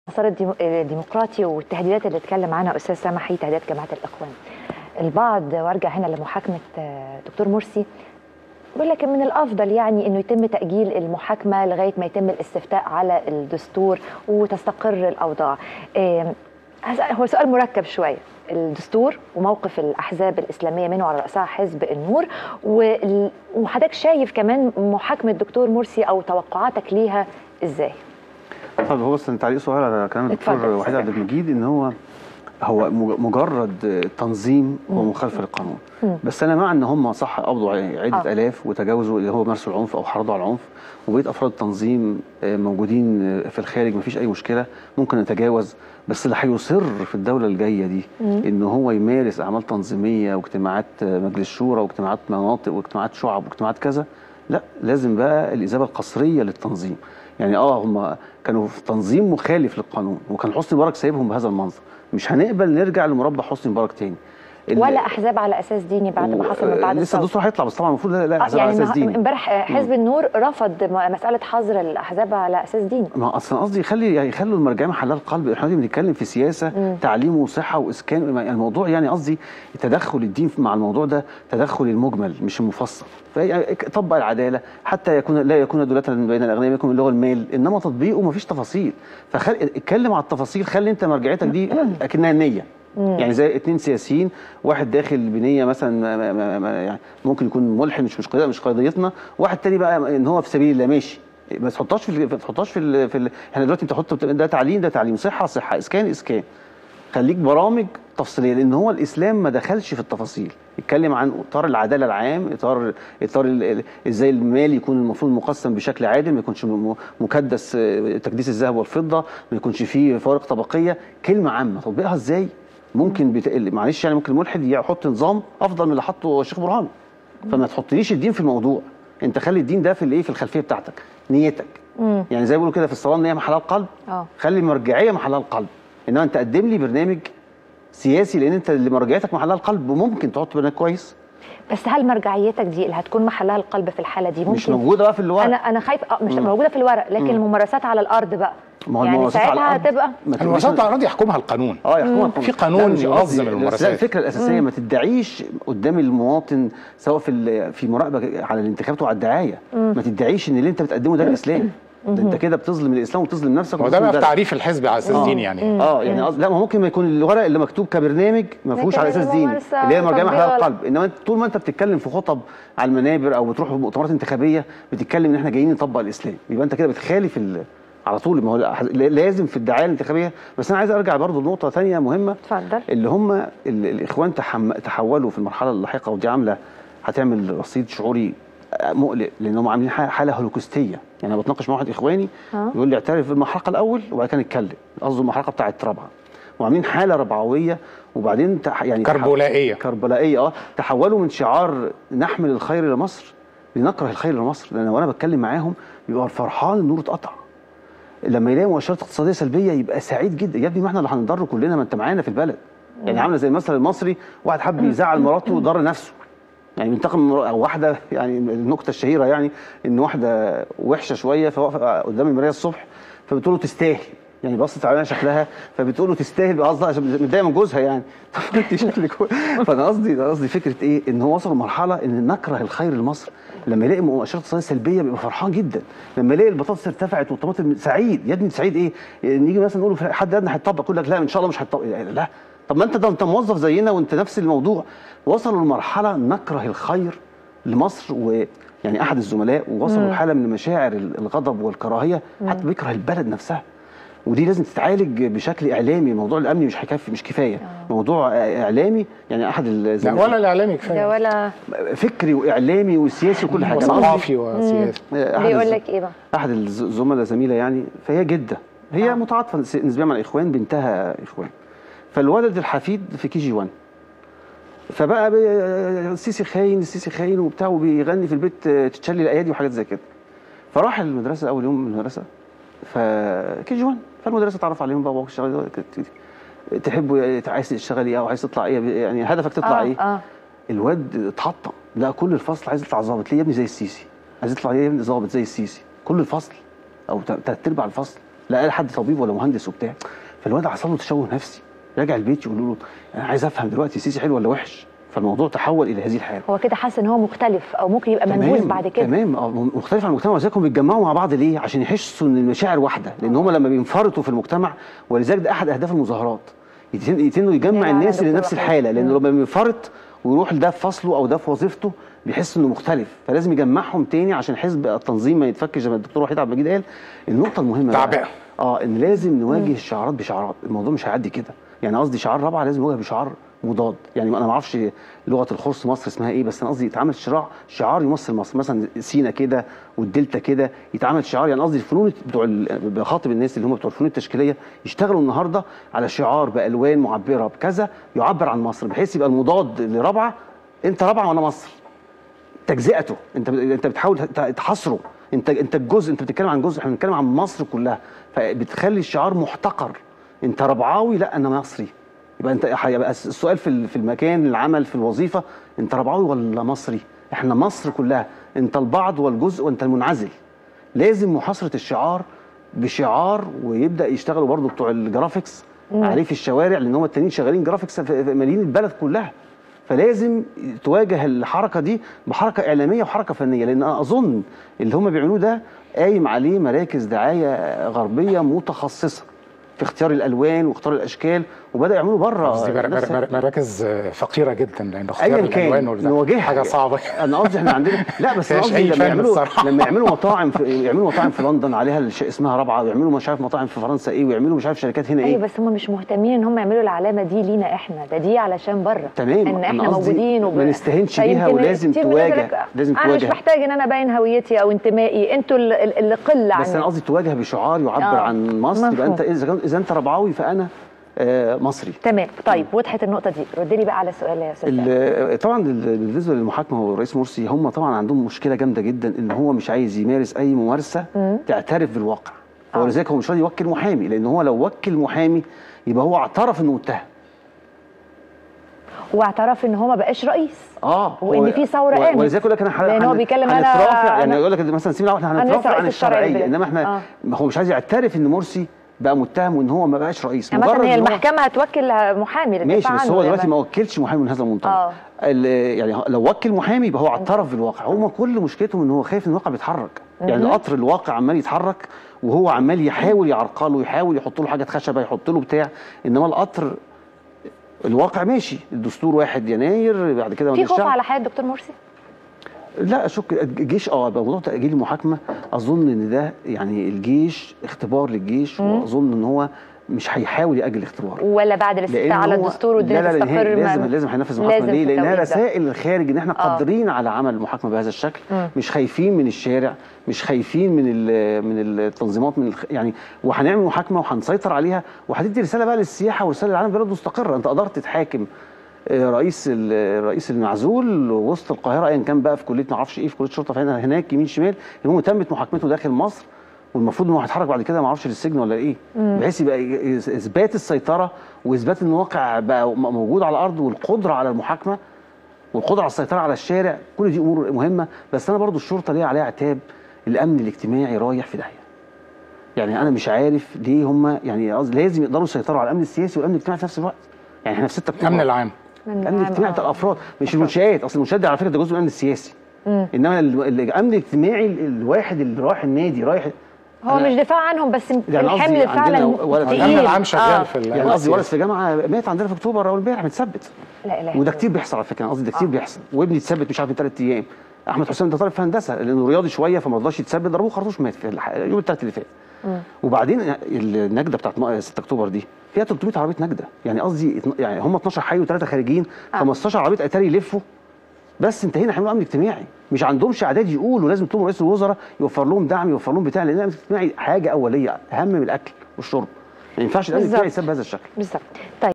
المسار الديمو- الديمقراطي والتهديدات اللي اتكلم عنها استاذ سامح هي تهديدات جماعه الاخوان. البعض وارجع هنا لمحاكمه آه، دكتور مرسي بيقول لك من الافضل يعني انه يتم تاجيل المحاكمه لغايه ما يتم الاستفتاء على الدستور وتستقر الاوضاع. آه، هذا هو سؤال مركب شويه. الدستور وموقف الاحزاب الاسلاميه منه على راسها حزب النور وال- وحضرتك شايف كمان محاكمه الدكتور مرسي او توقعاتك ليها ازاي؟ طب هو بس تعليق صغير على كلام اتفضل الدكتور يا وحيد أستاذ عبد المجيد ان هو هو مج- مجرد تنظيم هو مخالفه للقانون بس انا مع ان هم صح قبضوا عده آه. الاف وتجاوزوا اللي هو مارسوا العنف او حرضوا على العنف وبقيت افراد التنظيم آه، موجودين آه، في الخارج مفيش اي مشكله ممكن نتجاوز بس اللي هيصر في الدوله الجايه دي ان هو يمارس اعمال تنظيميه واجتماعات آه، مجلس شورى واجتماعات مناطق واجتماعات شعب واجتماعات كذا لا لازم بقى الإجابة القصرية للتنظيم يعني اه هم كانوا في تنظيم مخالف للقانون وكان حسني مبارك سايبهم بهذا المنظر مش هنقبل نرجع لمربع حسني مبارك تاني ال- ولا احزاب على اساس ديني بعد ما حصل من بعد لسه الثورة. الدستور هيطلع بس طبعا المفروض لا, لا آه، احزاب على اساس نه- ديني امبارح آه، حزب النور رفض م- مساله حظر الاحزاب على اساس ديني ما اصلا قصدي يخلي يعني يخلوا المرجعيه محلها القلب احنا دلوقتي بنتكلم في سياسه تعليم وصحه واسكان يعني الموضوع يعني قصدي تدخل الدين مع الموضوع ده تدخل المجمل مش المفصل فطبق العداله حتى يكون لا يكون دوله بين الاغنياء يكون اللغه المال انما تطبيقه ما فيش تفاصيل فخل اتكلم على التفاصيل خلي انت مرجعيتك دي اكنها النيه يعني زي اتنين سياسيين واحد داخل بنيه مثلا ما ما ما ما يعني ممكن يكون ملحد مش مش قضيه مش قضيتنا واحد تاني بقى ان هو في سبيل الله ماشي ما تحطهاش في ال- ما تحطهاش في ال في ال احنا دلوقتي بتحط ده تعليم ده تعليم صحه صحه اسكان اسكان خليك برامج تفصيليه لان هو الاسلام ما دخلش في التفاصيل اتكلم عن اطار العداله العام اطار اطار ال- ال- ازاي المال يكون المفروض مقسم بشكل عادل ما يكونش م- مكدس آه، تكديس الذهب والفضه ما يكونش فيه فوارق طبقيه كلمه عامه تطبيقها ازاي ممكن بت... معلش يعني ممكن الملحد يحط نظام افضل من اللي حطه الشيخ برهان فما تحطليش الدين في الموضوع انت خلي الدين ده في الايه في الخلفيه بتاعتك نيتك يعني زي ما بيقولوا كده في الصلاه ان هي محلها القلب اه خلي المرجعيه محلها القلب انما انت قدم لي برنامج سياسي لان انت اللي مرجعيتك محلها القلب وممكن تحط برنامج كويس بس هل مرجعيتك دي اللي هتكون محلها القلب في الحاله دي ممكن مش موجوده بقى في الورق انا انا خايف اه مش موجوده في الورق لكن الممارسات على الارض بقى ما هو يعني الممارسات على ساعتها الأرض هتبقى ما تبقاش- الممارسات على الارض يحكمها القانون اه يحكمها القانون. في قانون لا، مش ينظم قصدي. الممارسات. لا، الفكره الاساسيه ما تدعيش قدام المواطن سواء في ال- في مراقبه على الانتخابات وعلى الدعايه ما تدعيش ان اللي انت بتقدمه ده الاسلام ده انت كده بتظلم الاسلام وبتظلم نفسك هو ده وبتظلم بقى في بلدك. تعريف الحزب على اساس ديني يعني اه يعني قصدي لا ما هو ممكن ما يكون الورق اللي مكتوب كبرنامج ما فيهوش لكن على اساس ديني الممارسة اللي هي مرجعيه وتطبيق محلها ال- القلب انما انت طول ما انت بتتكلم في خطب على المنابر او بتروح مؤتمرات انتخابيه بتتكلم ان احنا جايين نطبق الاسلام يبقى انت كده بتخالف ال... على طول ما هو الأح- لازم في الدعايه الانتخابيه بس انا عايز ارجع برضو لنقطه ثانيه مهمه اتفضل اللي هم ال- الاخوان تحم... تحولوا في المرحله اللاحقه ودي عامله هتعمل رصيد شعوري مقلق لان هم عاملين ح- حاله هولوكوستيه يعني انا بتناقش مع واحد اخواني آه. يقول لي اعترف بالمحرقه الاول وبعد كده نتكلم قصده المحرقه بتاعت رابعه وعاملين حاله ربعويه وبعدين تح... يعني تح- كربلائية. كربلائيه اه تحولوا من شعار نحمل الخير لمصر لنكره الخير لمصر لان وانا بتكلم معاهم بيبقى فرحان النور اتقطع لما يلاقي مؤشرات اقتصاديه سلبيه يبقى سعيد جدا يا ابني ما احنا اللي هنضر كلنا ما انت معانا في البلد يعني عامله زي المثل المصري واحد حب يزعل مراته وضر نفسه يعني بينتقم من او واحده يعني النكته الشهيره يعني ان واحده وحشه شويه فواقفه قدام المرايه الصبح فبتقول له تستاهل يعني بصت عليها شكلها فبتقول له تستاهل قصدها عشان متضايقه من جوزها يعني طب انت شكلك و- فانا قصدي أنا قصدي فكره ايه ان هو وصل لمرحله ان نكره الخير لمصر لما يلاقي مؤشرات اقتصاديه سلبيه بيبقى فرحان جدا لما يلاقي البطاطس ارتفعت والطماطم سعيد يا ابني سعيد ايه يعني نيجي مثلا نقول له حد ادنى هيطبق يقول لك لا ان شاء الله مش هيطبق يعني لا طب ما انت ده انت موظف زينا وانت نفس الموضوع وصلوا لمرحله نكره الخير لمصر ويعني احد الزملاء وصلوا لحاله من مشاعر الغضب والكراهيه حتى بيكره البلد نفسها ودي لازم تتعالج بشكل اعلامي الموضوع الامني مش هيكفي مش كفايه موضوع اعلامي يعني احد لا الزملاء ولا الاعلامي ده كفايه ولا فكري واعلامي وسياسي وكل حاجه أنا قصدي- وثقافي وسياسي أحد بيقول الز- لك ايه بقى احد الز- الزملاء زميله يعني فهي جده هي آه. آه. متعاطفه نس- نسبيا مع الاخوان بنتها اخوان فالولد الحفيد في كي جي 1 فبقى بي- السيسي خاين السيسي خاين وبتاع وبيغني في البيت آه، تتشلي الايادي وحاجات زي كده فراح المدرسه اول يوم من المدرسه فكي جي 1 فالمدرسه اتعرف عليهم بقى وابوك شغال تحبوا عايز تشتغلي ايه او عايز تطلع ايه يعني هدفك تطلع اه ايه اه الواد اتحطم لا كل الفصل عايز يطلع ظابط ليه يا ابني زي السيسي عايز يطلع ليه يا ابني ظابط زي السيسي كل الفصل او ثلاث ارباع الفصل لا قال حد طبيب ولا مهندس وبتاع فالواد حصل له تشوه نفسي راجع البيت يقول له انا عايز افهم دلوقتي السيسي حلو ولا وحش فالموضوع تحول الى هذه الحاله هو كده حاسس ان هو مختلف او ممكن يبقى منبوذ بعد كده تمام آه، مختلف عن المجتمع ولذلك هم بيتجمعوا مع بعض ليه؟ عشان يحسوا ان المشاعر واحده لان هم لما بينفرطوا في المجتمع ولذلك ده احد اهداف المظاهرات يتن- يتنوا يجمع يعني الناس اللي دكتور نفس وحيد. الحاله لان مم. لما بينفرط ويروح ده في فصله او ده في وظيفته بيحس انه مختلف فلازم يجمعهم تاني عشان حزب التنظيم ما يتفكش زي ما الدكتور وحيد عبد المجيد قال النقطه المهمه بقى، تعبئة. اه ان لازم نواجه الشعارات بشعارات الموضوع مش هيعدي كده يعني قصدي شعار رابعه لازم يواجه بشعار مضاد يعني انا ما اعرفش لغه الخرس مصر اسمها ايه بس انا قصدي يتعمل شراع شعار يمثل مصر مثلا سينا كده والدلتا كده يتعمل شعار يعني قصدي الفنون بتوع ال- بخاطب الناس اللي هم بتوع الفنون التشكيليه يشتغلوا النهارده على شعار بالوان معبره بكذا يعبر عن مصر بحيث يبقى المضاد لرابعه انت رابعه وانا مصر تجزئته انت انت بتحاول ت- تحصره انت انت الجزء انت بتتكلم عن جزء احنا بنتكلم عن مصر كلها فبتخلي الشعار محتقر انت ربعاوي لا انا مصري يبقى انت هيبقى السؤال في ال- في المكان العمل في الوظيفه انت ربعاوي ولا مصري احنا مصر كلها انت البعض والجزء وانت المنعزل لازم محاصره الشعار بشعار ويبدا يشتغلوا برضو بتوع الجرافيكس عليه في الشوارع لان هم التانيين شغالين جرافيكس في في مالين البلد كلها فلازم تواجه الحركه دي بحركه اعلاميه وحركه فنيه لان انا اظن اللي هم بيعملوه ده قايم عليه مراكز دعايه غربيه متخصصه في اختيار الالوان واختيار الاشكال وبدا يعملوا بره قصدي مر- نفس- مر- مراكز آه، فقيره جدا لان اختيار ايا الالوان كان والده نواجهها حاجه صعبه انا قصدي احنا عندنا لا بس انا مفيهاش قصدي أي لما فن يعملوا الصراحة. لما يعملوا مطاعم في يعملوا مطاعم في لندن عليها الش- اسمها رابعه ويعملوا مش عارف مطاعم في فرنسا ايه ويعملوا مش عارف شركات هنا ايوه ايه بس هم مش مهتمين ان هم يعملوا العلامه دي لينا احنا ده دي علشان بره تمام، ان أنا احنا قصدي موجودين ما نستهينش بيها فيمكن ولازم كتير من الناس تواجه- يقول لك لازم انا مش تواجه. محتاج ان انا ابين هويتي او انتمائي انتوا ال- ال- اللي قله بس انا عني قصدي تواجه بشعار يعبر آه، عن مصر يبقى مفهوم. انت اذا كان- اذا انت ربعاوي فانا آه، مصري تمام طيب وضحت النقطه دي رد لي بقى على السؤال يا استاذ سامي. ال- طبعا ال- بالنسبه للمحاكمه والرئيس مرسي هم طبعا عندهم مشكله جامده جدا ان هو مش عايز يمارس اي ممارسه تعترف بالواقع آه. ولذلك هو مش راضي يوكل محامي لان هو لو وكل محامي يبقى هو اعترف انه متهم واعترف ان هو ما بقاش رئيس اه وإن هو- في ثورة و- قامت. ولذلك يقول لك انا لأن هو بيتكلم أنا- هنترافع يعني أنا- يقول لك مثلا سيبنا احنا أنا لسه هنترافع عن رئيس الشرعية الشرعيه دلوقتي. انما احنا آه. ما هو مش عايز يعترف ان مرسي بقى متهم وان هو ما بقاش رئيس يعني مثلا هي إن هو- المحكمه هتوكل محامي للدفاع ماشي بس عنه هو دلوقتي يعني. ما وكلش محامي من هذا المنطلق آه. ال- يعني لو وكل محامي يبقى هو اعترف بالواقع هم كل مشكلتهم ان هو خايف ان الواقع بيتحرك يعني قطر الواقع عمال يتحرك وهو عمال يحاول يعرقله يحاول يحط له حاجه خشبه يحط له بتاع انما القطر الواقع ماشي الدستور 1 يناير بعد كده في مجلس خوف الشعب. على حياه دكتور مرسي لا اشك الجيش اه بقى موضوع تاجيل المحاكمه اظن ان ده يعني الجيش اختبار للجيش واظن ان هو مش هيحاول ياجل الاختبار ولا بعد الاستفتاء لأن على هو- الدستور والدنيا لا لا تستقر نهائي ما- لازم لازم هينفذ المحاكمه لازم ليه؟ في لانها التوقيت ده. رسائل للخارج ان احنا آه. قادرين على عمل المحاكمه بهذا الشكل مم. مش خايفين من الشارع مش خايفين من ال- من التنظيمات من الخ... يعني وهنعمل محاكمه وهنسيطر عليها وهتدي رساله بقى للسياحه ورساله للعالم بلد مستقره انت قدرت تحاكم آه، رئيس ال- الرئيس المعزول وسط القاهره ايا كان بقى في كليه ما اعرفش ايه في كليه شرطه فهنا هناك يمين شمال المهم تمت محاكمته داخل مصر والمفروض ان هو هيتحرك بعد كده ما اعرفش للسجن ولا ايه بحيث يبقى ي- اثبات السيطره واثبات ان الواقع بقى م- موجود على الارض والقدره على المحاكمه والقدره على السيطره على الشارع كل دي امور مهمه بس انا برضو الشرطه ليها عليها عتاب الامن الاجتماعي رايح في داهيه يعني انا مش عارف ليه هم يعني قصدي لازم يقدروا يسيطروا على الامن السياسي والامن الاجتماعي في نفس الوقت يعني احنا في 6 اكتوبر الامن العام الامن الاجتماعي بتاع الافراد مش المنشات اصل المنشات دي على فكره ده جزء من الامن السياسي انما ال- ال- الامن الاجتماعي ال- الواحد اللي رايح النادي رايح هو أنا- مش دفاع عنهم بس يعني قصدي الحمل عندنا فعلا ولد- تقيل. الامن العام شغال آه. في ال- يعني قصدي ولد في جامعه مات عندنا في اكتوبر او امبارح متثبت لا اله وده إلا كتير بيحصل على فكره أنا قصدي ده كتير بيحصل وابني اتثبت مش عارف من ثلاث ايام احمد حسين ده طالب في هندسه لانه رياضي شويه فما رضاش يتثبت ضربوه خرطوش مات في الح- يوم الثلاث اللي فات وبعدين النجده بتاعت م- 6 اكتوبر دي فيها 300 عربيه نجده يعني قصدي اتن- يعني هم 12 حي وثلاثه خارجين 15 عربيه اتاري يلفوا بس انتهينا هيعملوا امن اجتماعي مش عندهمش اعداد يقولوا لازم يطلبوا رئيس الوزراء يوفر لهم دعم يوفر لهم بتاع لان الامن الاجتماعي حاجه اوليه اهم من الاكل والشرب ما ينفعش الامن بالظبط. الاجتماعي يتساب بهذا الشكل بالظبط طيب